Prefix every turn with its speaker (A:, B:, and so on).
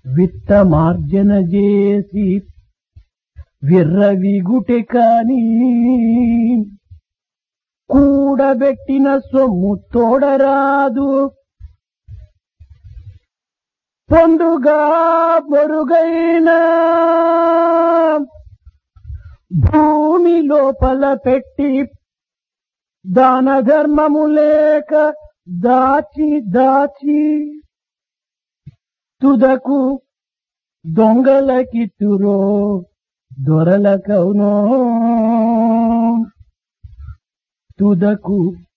A: విత్తమార్జన చేసి విర్రవిగుటె కాని కూడబెట్టిన సొమ్ము తోడరాదు పొందుగా బొరుగైన భూమి లోపల పెట్టి దాన ధర్మము లేక దాచి దాచి తుదకు దొంగలకిత్తురో దొరలకవునో తుదకు